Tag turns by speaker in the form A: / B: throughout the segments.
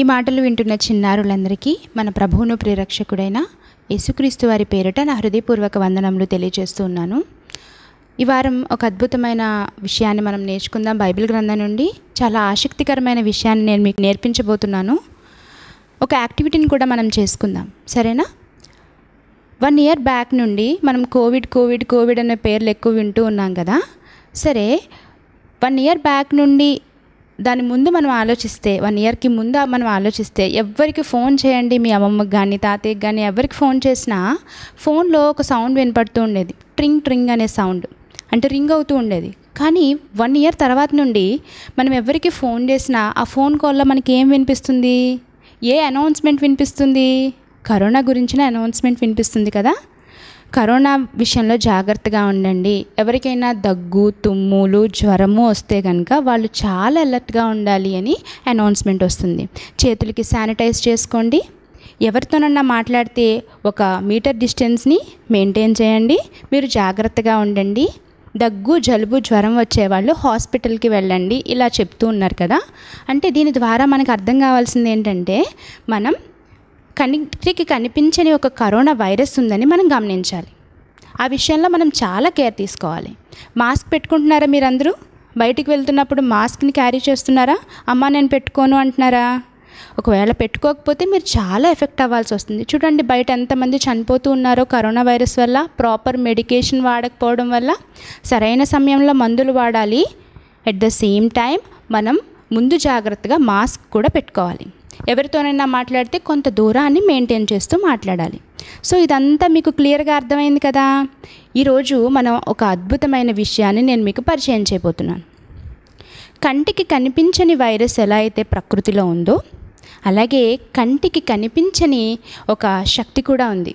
A: మాటలు వింటున్న చిన్నారులందరికీ మన ప్రభువును ప్రియరక్షకుడైన యేసుక్రీస్తు వారి పేరిట నా హృదయపూర్వక వందనములు తెలియజేస్తూ ఉన్నాను ఈ వారం ఒక అద్భుతమైన విషయాన్ని మనం నేర్చుకుందాం బైబిల్ గ్రంథం నుండి చాలా ఆసక్తికరమైన విషయాన్ని నేను మీకు నేర్పించబోతున్నాను ఒక యాక్టివిటీని కూడా మనం చేసుకుందాం సరేనా వన్ ఇయర్ బ్యాక్ నుండి మనం కోవిడ్ కోవిడ్ కోవిడ్ అనే పేర్లు ఎక్కువ వింటూ ఉన్నాం కదా సరే వన్ ఇయర్ బ్యాక్ నుండి దాని ముందు మనం ఆలోచిస్తే వన్ ఇయర్కి ముందు మనం ఆలోచిస్తే ఎవరికి ఫోన్ చేయండి మీ అమ్మమ్మకి కానీ తాతయ్యకి కానీ ఎవరికి ఫోన్ చేసినా ఫోన్లో ఒక సౌండ్ వినపడుతూ ఉండేది ట్రింగ్ ట్రింగ్ అనే సౌండ్ అంటే రింగ్ అవుతూ ఉండేది కానీ వన్ ఇయర్ తర్వాత నుండి మనం ఎవరికి ఫోన్ చేసినా ఆ ఫోన్ కాల్లో మనకి ఏం వినిపిస్తుంది ఏ అనౌన్స్మెంట్ వినిపిస్తుంది కరోనా గురించిన అనౌన్స్మెంట్ వినిపిస్తుంది కదా కరోనా విషయంలో జాగ్రత్తగా ఉండండి ఎవరికైనా దగ్గు తుమ్ములు జ్వరము వస్తే కనుక వాళ్ళు చాలా అలర్ట్గా ఉండాలి అని అనౌన్స్మెంట్ వస్తుంది చేతులకి శానిటైజ్ చేసుకోండి ఎవరితోనన్నా మాట్లాడితే ఒక మీటర్ డిస్టెన్స్ని మెయింటైన్ చేయండి మీరు జాగ్రత్తగా ఉండండి దగ్గు జలుబు జ్వరం వచ్చేవాళ్ళు హాస్పిటల్కి వెళ్ళండి ఇలా చెప్తూ ఉన్నారు కదా అంటే దీని ద్వారా మనకు అర్థం కావాల్సింది ఏంటంటే మనం కంటికి కనిపించని ఒక కరోనా వైరస్ ఉందని మనం గమనించాలి ఆ విషయంలో మనం చాలా కేర్ తీసుకోవాలి మాస్క్ పెట్టుకుంటున్నారా మీరందరూ బయటికి వెళ్తున్నప్పుడు మాస్క్ని క్యారీ చేస్తున్నారా అమ్మ నేను పెట్టుకోను అంటున్నారా ఒకవేళ పెట్టుకోకపోతే మీరు చాలా ఎఫెక్ట్ అవ్వాల్సి వస్తుంది చూడండి బయట ఎంతమంది చనిపోతూ ఉన్నారో కరోనా వైరస్ వల్ల ప్రాపర్ మెడికేషన్ వాడకపోవడం వల్ల సరైన సమయంలో మందులు వాడాలి ఎట్ ద సేమ్ టైం మనం ముందు జాగ్రత్తగా మాస్క్ కూడా పెట్టుకోవాలి ఎవరితోనైనా మాట్లాడితే కొంత దూరాన్ని మెయింటైన్ చేస్తూ మాట్లాడాలి సో ఇదంతా మీకు క్లియర్గా అర్థమైంది కదా ఈరోజు మనం ఒక అద్భుతమైన విషయాన్ని నేను మీకు పరిచయం చేయబోతున్నాను కంటికి కనిపించని వైరస్ ఎలా అయితే ప్రకృతిలో ఉందో అలాగే కంటికి కనిపించని ఒక శక్తి కూడా ఉంది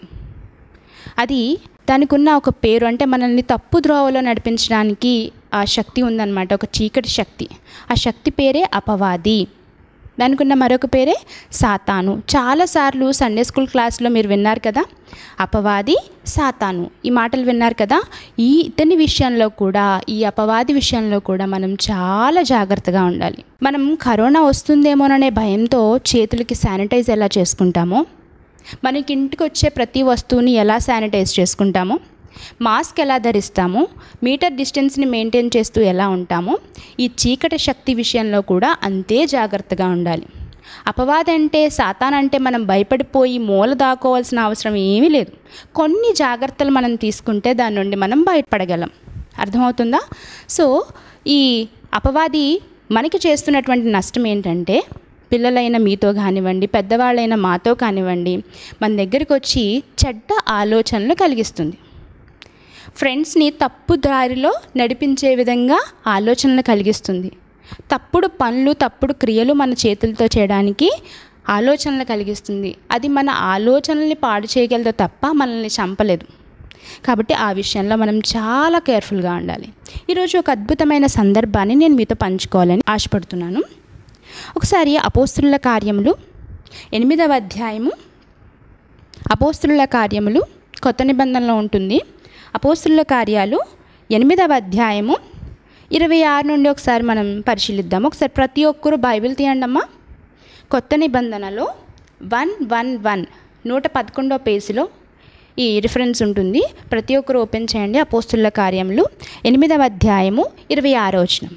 A: అది దానికి ఉన్న ఒక పేరు అంటే మనల్ని తప్పు ద్రోవలో నడిపించడానికి ఆ శక్తి ఉందన్నమాట ఒక చీకటి శక్తి ఆ శక్తి పేరే అపవాది దానికి ఉన్న మరొక పేరే సాతాను చాలాసార్లు సండే స్కూల్ క్లాస్లో మీరు విన్నారు కదా అపవాది సాతాను ఈ మాటలు విన్నారు కదా ఈ ఇతని విషయంలో కూడా ఈ అపవాది విషయంలో కూడా మనం చాలా జాగ్రత్తగా ఉండాలి మనం కరోనా వస్తుందేమోననే భయంతో చేతులకి శానిటైజ్ ఎలా చేసుకుంటామో మనకి ఇంటికి వచ్చే ప్రతి వస్తువుని ఎలా శానిటైజ్ చేసుకుంటామో మాస్క్ ఎలా ధరిస్తామో మీటర్ డిస్టెన్స్ని మెయింటైన్ చేస్తూ ఎలా ఉంటామో ఈ చీకటి శక్తి విషయంలో కూడా అంతే జాగ్రత్తగా ఉండాలి అపవాది అంటే సాతాన్ అంటే మనం భయపడిపోయి మూల దాకోవాల్సిన అవసరం ఏమీ లేదు కొన్ని జాగ్రత్తలు మనం తీసుకుంటే దాని నుండి మనం బయటపడగలం అర్థమవుతుందా సో ఈ అపవాది మనకి చేస్తున్నటువంటి నష్టం ఏంటంటే పిల్లలైన మీతో కానివ్వండి పెద్దవాళ్ళైన మాతో కానివ్వండి మన దగ్గరికి వచ్చి చెడ్డ ఆలోచనలు కలిగిస్తుంది ఫ్రెండ్స్ని తప్పు దారిలో నడిపించే విధంగా ఆలోచనలు కలిగిస్తుంది తప్పుడు పనులు తప్పుడు క్రియలు మన చేతులతో చేయడానికి ఆలోచనలు కలిగిస్తుంది అది మన ఆలోచనల్ని పాడు చేయగలదు తప్ప మనల్ని చంపలేదు కాబట్టి ఆ విషయంలో మనం చాలా కేర్ఫుల్గా ఉండాలి ఈరోజు ఒక అద్భుతమైన సందర్భాన్ని నేను మీతో పంచుకోవాలని ఆశపడుతున్నాను ఒకసారి అపోస్తుల కార్యములు ఎనిమిదవ అధ్యాయము అపోస్తుల కార్యములు కొత్త నిబంధనలో ఉంటుంది అపోస్తుల కార్యాలు ఎనిమిదవ అధ్యాయము ఇరవై ఆరు నుండి ఒకసారి మనం పరిశీలిద్దాం ఒకసారి ప్రతి ఒక్కరు బైబిల్ తీయండి అమ్మా కొత్త నిబంధనలో వన్ వన్ వన్ నూట పదకొండో పేజీలో ఈ రిఫరెన్స్ ఉంటుంది ప్రతి ఒక్కరు ఓపెన్ చేయండి అపోస్తుల కార్యములు ఎనిమిదవ అధ్యాయము ఇరవై ఆరో వచనం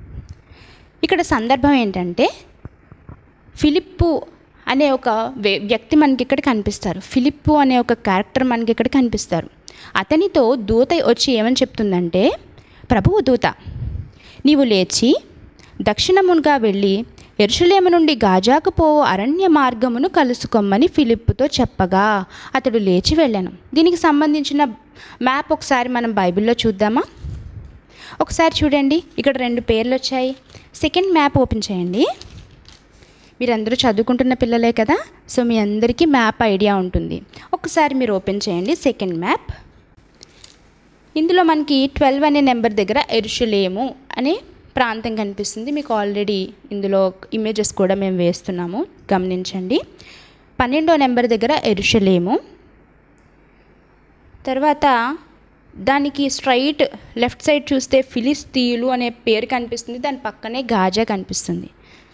A: ఇక్కడ సందర్భం ఏంటంటే ఫిలిప్పు అనే ఒక వ్యక్తి మనకి ఇక్కడ కనిపిస్తారు ఫిలిప్పు అనే ఒక క్యారెక్టర్ మనకి ఇక్కడ కనిపిస్తారు అతనితో దూత వచ్చి ఏమని చెప్తుందంటే ప్రభువు దూత నీవు లేచి దక్షిణమునుగా వెళ్ళి ఎరుషలేము నుండి గాజాకు పోవు అరణ్య మార్గమును కలుసుకోమని ఫిలిప్పుతో చెప్పగా అతడు లేచి వెళ్ళాను దీనికి సంబంధించిన మ్యాప్ ఒకసారి మనం బైబిల్లో చూద్దామా ఒకసారి చూడండి ఇక్కడ రెండు పేర్లు వచ్చాయి సెకండ్ మ్యాప్ ఓపెన్ చేయండి మీరందరూ చదువుకుంటున్న పిల్లలే కదా సో మీ అందరికీ మ్యాప్ ఐడియా ఉంటుంది ఒకసారి మీరు ఓపెన్ చేయండి సెకండ్ మ్యాప్ ఇందులో మనకి ట్వెల్వ్ అనే నెంబర్ దగ్గర ఎరుషులేము అనే ప్రాంతం కనిపిస్తుంది మీకు ఆల్రెడీ ఇందులో ఇమేజెస్ కూడా మేము వేస్తున్నాము గమనించండి పన్నెండో నెంబర్ దగ్గర ఎరుషలేము తర్వాత దానికి స్ట్రైట్ లెఫ్ట్ సైడ్ చూస్తే ఫిలిస్తీయులు అనే పేరు కనిపిస్తుంది దాని పక్కనే గాజా కనిపిస్తుంది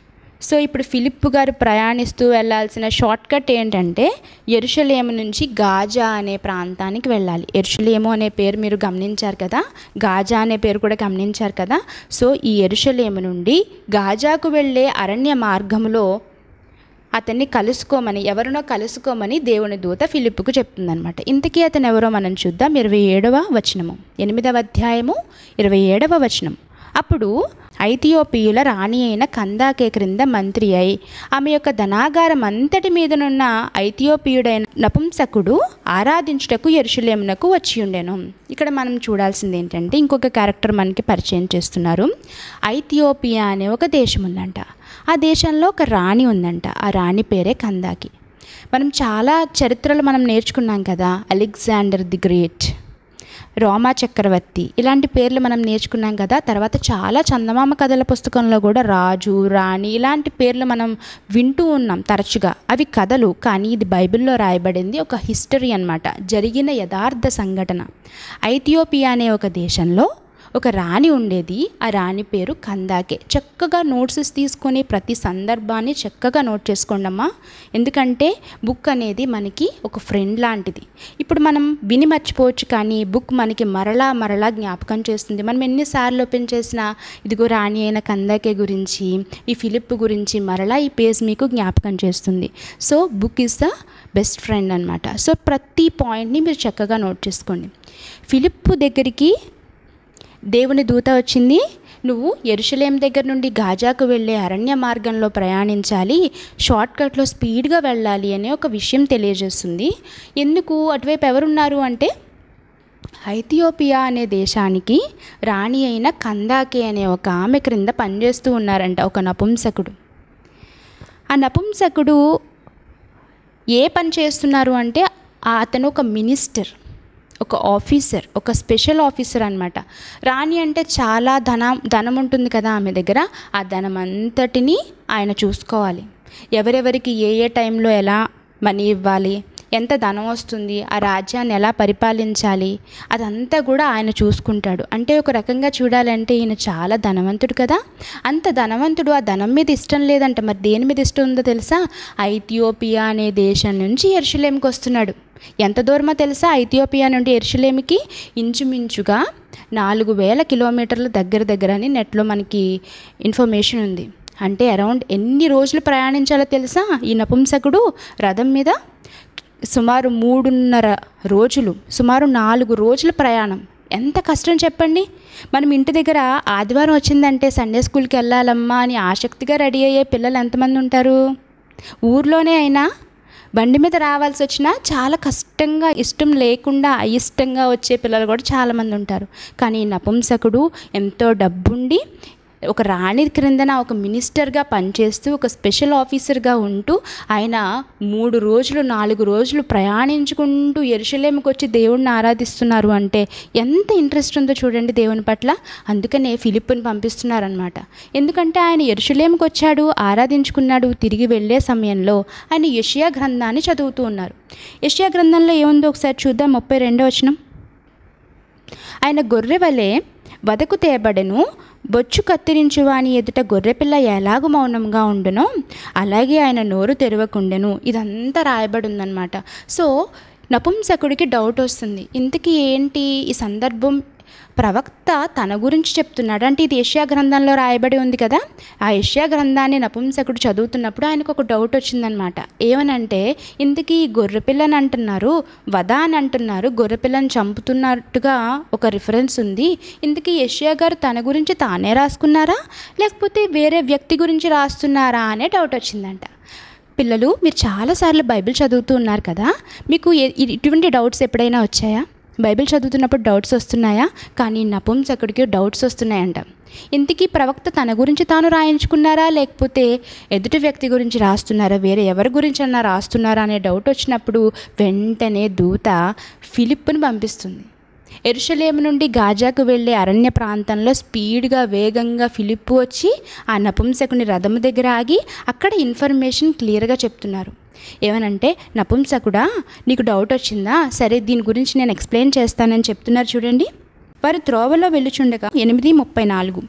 A: సో ఇప్పుడు ఫిలిప్ గారు ప్రయాణిస్తూ వెళ్ళాల్సిన షార్ట్ కట్ ఏంటంటే ఎరుషలేము నుంచి గాజా అనే ప్రాంతానికి వెళ్ళాలి ఎరుషలేము అనే పేరు మీరు గమనించారు కదా గాజా అనే పేరు కూడా గమనించారు కదా సో ఈ ఎరుషలేము నుండి గాజాకు వెళ్ళే అరణ్య మార్గంలో అతన్ని కలుసుకోమని ఎవరినో కలుసుకోమని దేవుని దూత ఫిలిప్పుకు చెప్తుందనమాట ఇంతకీ అతను ఎవరో మనం చూద్దాం ఇరవై ఏడవ వచనము ఎనిమిదవ అధ్యాయము ఇరవై ఏడవ వచనం అప్పుడు ఐథియోపియుల రాణి అయిన కందాకే క్రింద మంత్రి అయి ఆమె యొక్క ధనాగారం అంతటి మీదనున్న ఐథియోపియుడైన నపుంసకుడు ఆరాధించుటకు ఎరుషులేమునకు వచ్చి ఉండెను ఇక్కడ మనం చూడాల్సింది ఏంటంటే ఇంకొక క్యారెక్టర్ మనకి పరిచయం చేస్తున్నారు ఐథియోపియా అనే ఒక దేశం ఉందంట ఆ దేశంలో ఒక రాణి ఉందంట ఆ రాణి పేరే కందాకి మనం చాలా చరిత్రలు మనం నేర్చుకున్నాం కదా అలెగ్జాండర్ ది గ్రేట్ రోమా చక్రవర్తి ఇలాంటి పేర్లు మనం నేర్చుకున్నాం కదా తర్వాత చాలా చందమామ కథల పుస్తకంలో కూడా రాజు రాణి ఇలాంటి పేర్లు మనం వింటూ ఉన్నాం తరచుగా అవి కథలు కానీ ఇది బైబిల్లో రాయబడింది ఒక హిస్టరీ అన్నమాట జరిగిన యథార్థ సంఘటన ఐథియోపియా అనే ఒక దేశంలో ఒక రాణి ఉండేది ఆ రాణి పేరు కందాకే చక్కగా నోట్స్ తీసుకొని ప్రతి సందర్భాన్ని చక్కగా నోట్ చేసుకోండమ్మా ఎందుకంటే బుక్ అనేది మనకి ఒక ఫ్రెండ్ లాంటిది ఇప్పుడు మనం విని మర్చిపోవచ్చు కానీ బుక్ మనకి మరలా మరలా జ్ఞాపకం చేస్తుంది మనం ఎన్నిసార్లు ఓపెన్ చేసినా ఇదిగో రాణి అయిన కందాకే గురించి ఈ ఫిలిప్ గురించి మరలా ఈ పేజ్ మీకు జ్ఞాపకం చేస్తుంది so book is the best friend అనమాట సో ప్రతి పాయింట్ని మీరు చక్కగా నోట్ చేసుకోండి ఫిలిప్ దగ్గరికి దేవుని దూత వచ్చింది నువ్వు ఎరుషలేం దగ్గర నుండి గాజాకు వెళ్ళే అరణ్య మార్గంలో ప్రయాణించాలి షార్ట్ కట్లో స్పీడ్గా వెళ్ళాలి అనే ఒక విషయం తెలియజేస్తుంది ఎందుకు అటువైపు ఎవరున్నారు అంటే ఐథియోపియా అనే దేశానికి రాణి అయిన కందాకే అనే ఒక ఆమె క్రింద పనిచేస్తూ ఉన్నారంట ఒక నపుంసకుడు ఆ నపుంసకుడు ఏ పని చేస్తున్నారు అంటే ఆ అతను ఒక మినిస్టర్ ఒక ఆఫీసర్ ఒక స్పెషల్ ఆఫీసర్ అనమాట రాణి అంటే చాలా ధనం ధనం ఉంటుంది కదా ఆమె దగ్గర ఆ ధనం అంతటిని ఆయన చూసుకోవాలి ఎవరెవరికి ఏ ఏ టైంలో ఎలా మనీ ఇవ్వాలి ఎంత ధనం వస్తుంది ఆ రాజ్యాన్ని ఎలా పరిపాలించాలి అదంతా కూడా ఆయన చూసుకుంటాడు అంటే ఒక రకంగా చూడాలంటే ఈయన చాలా ధనవంతుడు కదా అంత ధనవంతుడు ఆ ధనం మీద ఇష్టం లేదంట మరి దేని మీద ఇష్టం ఉందో తెలుసా ఐథియోపియా అనే దేశం నుంచి ఎరుషలేంకి వస్తున్నాడు ఎంత దూరమో తెలుసా ఐథియోపియా నుండి ఎరుషలేమికి ఇంచుమించుగా నాలుగు వేల కిలోమీటర్ల దగ్గర దగ్గర అని నెట్లో మనకి ఇన్ఫర్మేషన్ ఉంది అంటే అరౌండ్ ఎన్ని రోజులు ప్రయాణించాలో తెలుసా ఈ నపుంసకుడు రథం మీద సుమారు మూడున్నర రోజులు సుమారు నాలుగు రోజుల ప్రయాణం ఎంత కష్టం చెప్పండి మనం ఇంటి దగ్గర ఆదివారం వచ్చిందంటే సండే స్కూల్కి వెళ్ళాలమ్మా అని ఆసక్తిగా రెడీ అయ్యే పిల్లలు ఎంతమంది ఉంటారు ఊర్లోనే అయినా బండి మీద రావాల్సి వచ్చినా చాలా కష్టంగా ఇష్టం లేకుండా అయిష్టంగా వచ్చే పిల్లలు కూడా చాలామంది ఉంటారు కానీ ఈ నపుంసకుడు ఎంతో డబ్బుండి ఒక రాణి క్రిందన ఒక మినిస్టర్గా పనిచేస్తూ ఒక స్పెషల్ ఆఫీసర్గా ఉంటూ ఆయన మూడు రోజులు నాలుగు రోజులు ప్రయాణించుకుంటూ ఎరుషలేముకి వచ్చి దేవుణ్ణి ఆరాధిస్తున్నారు అంటే ఎంత ఇంట్రెస్ట్ ఉందో చూడండి దేవుని పట్ల అందుకనే ఫిలిప్పుని పంపిస్తున్నారనమాట ఎందుకంటే ఆయన ఎరుషలేముకి వచ్చాడు ఆరాధించుకున్నాడు తిరిగి వెళ్ళే సమయంలో ఆయన యషియా గ్రంథాన్ని చదువుతూ ఉన్నారు యషియా గ్రంథంలో ఏముందో ఒకసారి చూద్దాం ముప్పై రెండో వచనం ఆయన గొర్రె వలె వదకు తేబడెను బొచ్చు కత్తిరించు వాని ఎదుట గొర్రెపిల్ల ఎలాగూ మౌనంగా ఉండునో అలాగే ఆయన నోరు తెరవకుండెను ఇదంతా రాయబడి ఉందన్నమాట సో నపుంసకుడికి డౌట్ వస్తుంది ఇంతకీ ఏంటి ఈ సందర్భం ప్రవక్త తన గురించి చెప్తున్నాడు అంటే ఇది ఏషియా గ్రంథంలో రాయబడి ఉంది కదా ఆ ఏషియా గ్రంథాన్ని నపుంసకుడు చదువుతున్నప్పుడు ఆయనకు ఒక డౌట్ వచ్చిందనమాట ఏమనంటే ఇంతకీ ఈ గొర్రెపిల్లని అంటున్నారు వద అని అంటున్నారు గొర్రెపిల్లని చంపుతున్నట్టుగా ఒక రిఫరెన్స్ ఉంది ఇంతకీ ఏషియా గారు తన గురించి తానే రాసుకున్నారా లేకపోతే వేరే వ్యక్తి గురించి రాస్తున్నారా అనే డౌట్ వచ్చిందంట పిల్లలు మీరు చాలాసార్లు బైబిల్ చదువుతూ ఉన్నారు కదా మీకు ఎ- ఇటువంటి డౌట్స్ ఎప్పుడైనా వచ్చాయా బైబిల్ చదువుతున్నప్పుడు డౌట్స్ వస్తున్నాయా కానీ నపుంసకుడికి డౌట్స్ వస్తున్నాయంట ఇంతకీ ప్రవక్త తన గురించి తాను రాయించుకున్నారా లేకపోతే ఎదుటి వ్యక్తి గురించి రాస్తున్నారా వేరే ఎవరి గురించి అన్నా రాస్తున్నారా అనే డౌట్ వచ్చినప్పుడు వెంటనే దూత ఫిలిప్పుని పంపిస్తుంది ఎరుషలేము నుండి గాజాకు వెళ్ళే అరణ్య ప్రాంతంలో స్పీడ్గా వేగంగా ఫిలిప్పు వచ్చి ఆ నపుంసకుని రథము దగ్గర ఆగి అక్కడ ఇన్ఫర్మేషన్ క్లియర్గా చెప్తున్నారు ఏమనంటే నపుంసకుడా నీకు డౌట్ వచ్చిందా సరే దీని గురించి నేను ఎక్స్ప్లెయిన్ చేస్తానని చెప్తున్నారు చూడండి వారు త్రోవలో వెళ్ళుచుండగా ఎనిమిది ముప్పై నాలుగు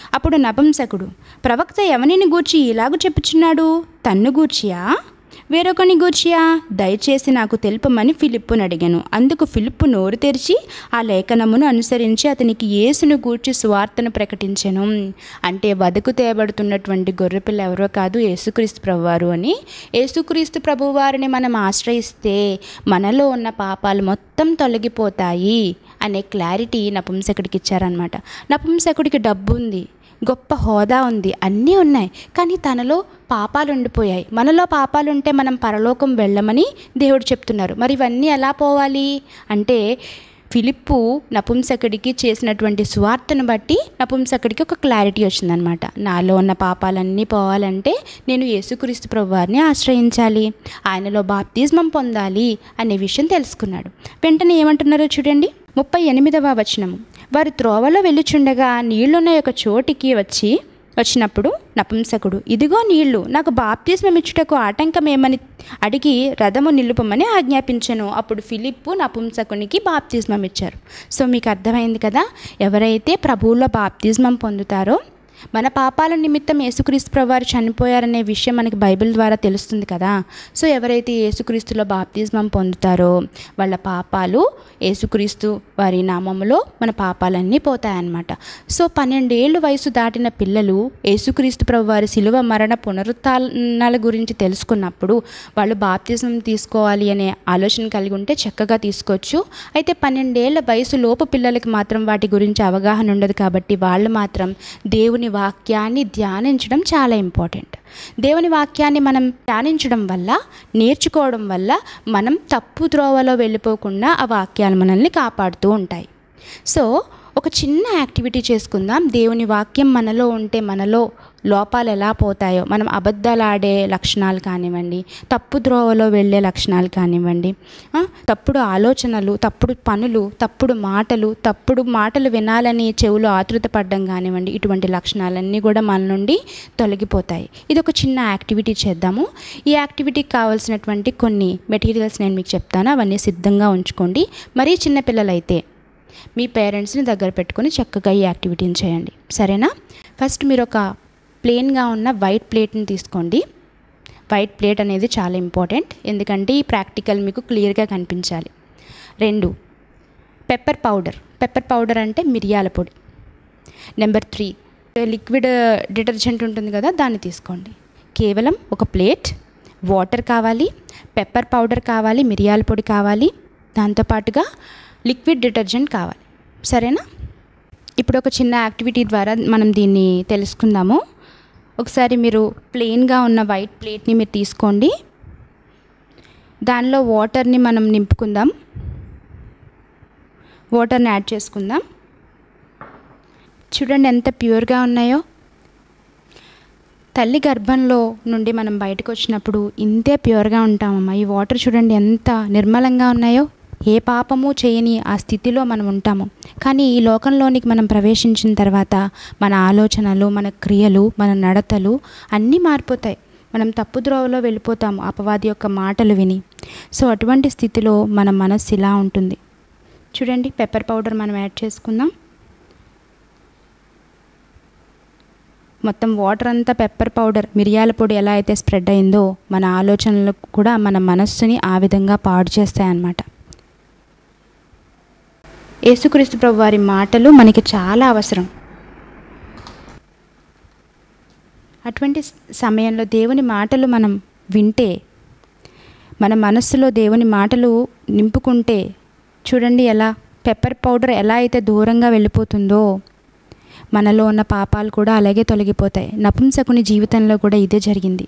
A: అప్పుడు నపుంసకుడు ప్రవక్త ఎవనిని గూర్చి ఇలాగ చెప్పుచున్నాడు తన్ను గూర్చియా వేరొకని గూర్చియా దయచేసి నాకు తెలుపమని ఫిలిప్పును అడిగాను అందుకు ఫిలిప్పు నోరు తెరిచి ఆ లేఖనమును అనుసరించి అతనికి యేసును గూర్చి సువార్తను ప్రకటించెను అంటే వదకు తేబడుతున్నటువంటి గొర్రెపిల్ల ఎవరో కాదు యేసుక్రీస్తు ప్రభువారు అని యేసుక్రీస్తు ప్రభువారిని మనం ఆశ్రయిస్తే మనలో ఉన్న పాపాలు మొత్తం తొలగిపోతాయి అనే క్లారిటీ నపుంసకుడికి ఇచ్చారనమాట నపుంసకుడికి డబ్బు ఉంది గొప్ప హోదా ఉంది అన్నీ ఉన్నాయి కానీ తనలో పాపాలు ఉండిపోయాయి మనలో పాపాలు ఉంటే మనం పరలోకం వెళ్ళమని దేవుడు చెప్తున్నారు మరి ఇవన్నీ ఎలా పోవాలి అంటే ఫిలిప్పు నపుంసకుడికి చేసినటువంటి స్వార్థను బట్టి నపుంసకుడికి ఒక క్లారిటీ వచ్చిందనమాట నాలో ఉన్న పాపాలన్నీ పోవాలంటే నేను యేసుక్రీస్తు ప్రభువారిని ఆశ్రయించాలి ఆయనలో బాప్తిజమం పొందాలి అనే విషయం తెలుసుకున్నాడు వెంటనే ఏమంటున్నారో చూడండి ముప్పై ఎనిమిదవ వచనము వారు త్రోవలో వెళ్ళుచుండగా నీళ్లున్న ఒక చోటికి వచ్చి వచ్చినప్పుడు నపుంసకుడు ఇదిగో నీళ్లు నాకు బాప్తిస్మం ఇచ్చుటకు ఆటంకమేమని అడిగి రథము నిలుపమని ఆజ్ఞాపించను అప్పుడు ఫిలిప్పు నపుంసకునికి బాప్తిస్మం ఇచ్చారు సో మీకు అర్థమైంది కదా ఎవరైతే ప్రభువులో బాప్తిస్మం పొందుతారో మన పాపాల నిమిత్తం యేసుక్రీస్తు ప్రభువారు చనిపోయారనే విషయం మనకి బైబిల్ ద్వారా తెలుస్తుంది కదా సో ఎవరైతే యేసుక్రీస్తులో బాప్తిజమం పొందుతారో వాళ్ళ పాపాలు యేసుక్రీస్తు వారి నామములో మన పాపాలన్నీ పోతాయన్నమాట సో పన్నెండేళ్ళు వయసు దాటిన పిల్లలు యేసుక్రీస్తు ప్రభువారి శిలువ మరణ పునరుత్నాల గురించి తెలుసుకున్నప్పుడు వాళ్ళు బాప్తిజం తీసుకోవాలి అనే ఆలోచన కలిగి ఉంటే చక్కగా తీసుకోవచ్చు అయితే పన్నెండేళ్ల వయసు లోపు పిల్లలకి మాత్రం వాటి గురించి అవగాహన ఉండదు కాబట్టి వాళ్ళు మాత్రం దేవుని వాక్యాన్ని ధ్యానించడం చాలా ఇంపార్టెంట్ దేవుని వాక్యాన్ని మనం ధ్యానించడం వల్ల నేర్చుకోవడం వల్ల మనం తప్పు త్రోవలో వెళ్ళిపోకుండా ఆ వాక్యాలు మనల్ని కాపాడుతూ ఉంటాయి సో ఒక చిన్న యాక్టివిటీ చేసుకుందాం దేవుని వాక్యం మనలో ఉంటే మనలో లోపాలు ఎలా పోతాయో మనం అబద్ధాలు ఆడే లక్షణాలు కానివ్వండి తప్పు ద్రోవలో వెళ్ళే లక్షణాలు కానివ్వండి ఆ, తప్పుడు ఆలోచనలు తప్పుడు పనులు తప్పుడు మాటలు తప్పుడు మాటలు వినాలని చెవులు ఆతృత పడడం కానివ్వండి ఇటువంటి లక్షణాలన్నీ కూడా మన నుండి తొలగిపోతాయి ఇది ఒక చిన్న యాక్టివిటీ చేద్దాము ఈ యాక్టివిటీకి కావాల్సినటువంటి కొన్ని మెటీరియల్స్ నేను మీకు చెప్తాను అవన్నీ సిద్ధంగా ఉంచుకోండి మరీ చిన్నపిల్లలైతే మీ పేరెంట్స్ని దగ్గర పెట్టుకొని చక్కగా ఈ యాక్టివిటీని చేయండి సరేనా ఫస్ట్ మీరు ఒక ప్లెయిన్గా ఉన్న వైట్ ప్లేట్ని తీసుకోండి వైట్ ప్లేట్ అనేది చాలా ఇంపార్టెంట్ ఎందుకంటే ఈ ప్రాక్టికల్ మీకు క్లియర్గా కనిపించాలి రెండు పెప్పర్ పౌడర్ పెప్పర్ పౌడర్ అంటే మిరియాల పొడి నెంబర్ త్రీ లిక్విడ్ డిటర్జెంట్ ఉంటుంది కదా దాన్ని తీసుకోండి కేవలం ఒక ప్లేట్ వాటర్ కావాలి పెప్పర్ పౌడర్ కావాలి మిరియాల పొడి కావాలి దాంతోపాటుగా లిక్విడ్ డిటర్జెంట్ కావాలి సరేనా ఇప్పుడు ఒక చిన్న యాక్టివిటీ ద్వారా మనం దీన్ని తెలుసుకుందాము ఒకసారి మీరు ప్లెయిన్గా ఉన్న వైట్ ప్లేట్ని మీరు తీసుకోండి దానిలో వాటర్ని మనం నింపుకుందాం వాటర్ని యాడ్ చేసుకుందాం చూడండి ఎంత ప్యూర్గా ఉన్నాయో తల్లి గర్భంలో నుండి మనం బయటకు వచ్చినప్పుడు ఇంతే ప్యూర్గా ఉంటామమ్మా ఈ వాటర్ చూడండి ఎంత నిర్మలంగా ఉన్నాయో ఏ పాపము చేయని ఆ స్థితిలో మనం ఉంటాము కానీ ఈ లోకంలోనికి మనం ప్రవేశించిన తర్వాత మన ఆలోచనలు మన క్రియలు మన నడతలు అన్నీ మారిపోతాయి మనం తప్పు ద్రోవలో వెళ్ళిపోతాము అపవాది యొక్క మాటలు విని సో అటువంటి స్థితిలో మన మనస్సు ఇలా ఉంటుంది చూడండి పెప్పర్ పౌడర్ మనం యాడ్ చేసుకుందాం మొత్తం వాటర్ అంతా పెప్పర్ పౌడర్ మిరియాల పొడి ఎలా అయితే స్ప్రెడ్ అయిందో మన ఆలోచనలు కూడా మన మనస్సుని ఆ విధంగా పాడు చేస్తాయన్నమాట యేసుక్రీస్తు ప్రభు వారి మాటలు మనకి చాలా అవసరం అటువంటి స- సమయంలో దేవుని మాటలు మనం వింటే మన మనస్సులో దేవుని మాటలు నింపుకుంటే చూడండి ఎలా పెప్పర్ పౌడర్ ఎలా అయితే దూరంగా వెళ్ళిపోతుందో మనలో ఉన్న పాపాలు కూడా అలాగే తొలగిపోతాయి నపుంసకుని జీవితంలో కూడా ఇదే జరిగింది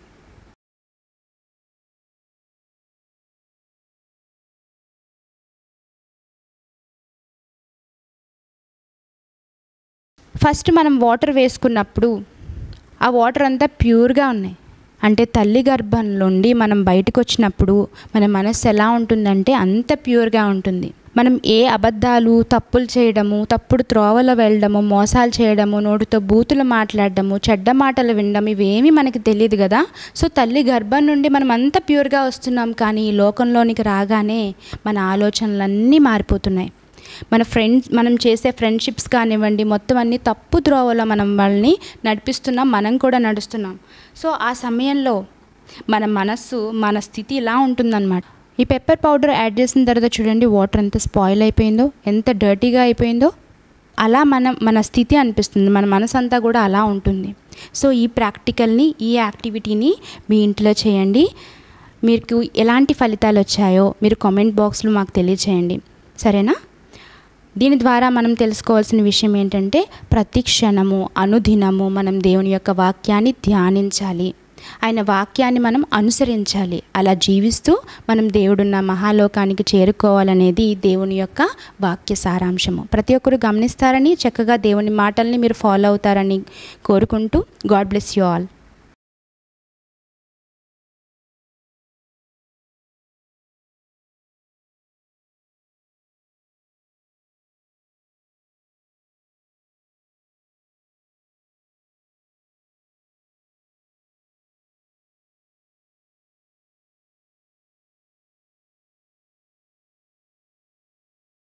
A: ఫస్ట్ మనం వాటర్ వేసుకున్నప్పుడు ఆ వాటర్ అంతా ప్యూర్గా ఉన్నాయి అంటే తల్లి గర్భం నుండి మనం బయటకు వచ్చినప్పుడు మన మనస్సు ఎలా ఉంటుందంటే అంత ప్యూర్గా ఉంటుంది మనం ఏ అబద్ధాలు తప్పులు చేయడము తప్పుడు త్రోవలో వెళ్ళడము మోసాలు చేయడము నోటితో బూతులు మాట్లాడడము చెడ్డ మాటలు వినడం ఇవేమీ మనకి తెలియదు కదా సో తల్లి గర్భం నుండి మనం అంత ప్యూర్గా వస్తున్నాం కానీ ఈ లోకంలోనికి రాగానే మన ఆలోచనలన్నీ మారిపోతున్నాయి మన ఫ్రెండ్స్ మనం చేసే ఫ్రెండ్షిప్స్ కానివ్వండి మొత్తం అన్ని తప్పు ద్రోవలో మనం వాళ్ళని నడిపిస్తున్నాం మనం కూడా నడుస్తున్నాం సో ఆ సమయంలో మన మనస్సు మన స్థితి ఇలా ఉంటుందన్నమాట ఈ పెప్పర్ పౌడర్ యాడ్ చేసిన తర్వాత చూడండి వాటర్ ఎంత స్పాయిల్ అయిపోయిందో ఎంత డర్టీగా అయిపోయిందో అలా మనం మన స్థితి అనిపిస్తుంది మన మనసు అంతా కూడా అలా ఉంటుంది సో ఈ ప్రాక్టికల్ని ఈ యాక్టివిటీని మీ ఇంట్లో చేయండి మీకు ఎలాంటి ఫలితాలు వచ్చాయో మీరు కామెంట్ బాక్స్లో మాకు తెలియచేయండి సరేనా దీని ద్వారా మనం తెలుసుకోవాల్సిన విషయం ఏంటంటే ప్రతి క్షణము అనుదినము మనం దేవుని యొక్క వాక్యాన్ని ధ్యానించాలి ఆయన వాక్యాన్ని మనం అనుసరించాలి అలా జీవిస్తూ మనం దేవుడున్న మహాలోకానికి చేరుకోవాలనేది దేవుని యొక్క వాక్య సారాంశము ప్రతి ఒక్కరు గమనిస్తారని చక్కగా దేవుని మాటల్ని మీరు ఫాలో అవుతారని కోరుకుంటూ గాడ్ బ్లెస్ యూ ఆల్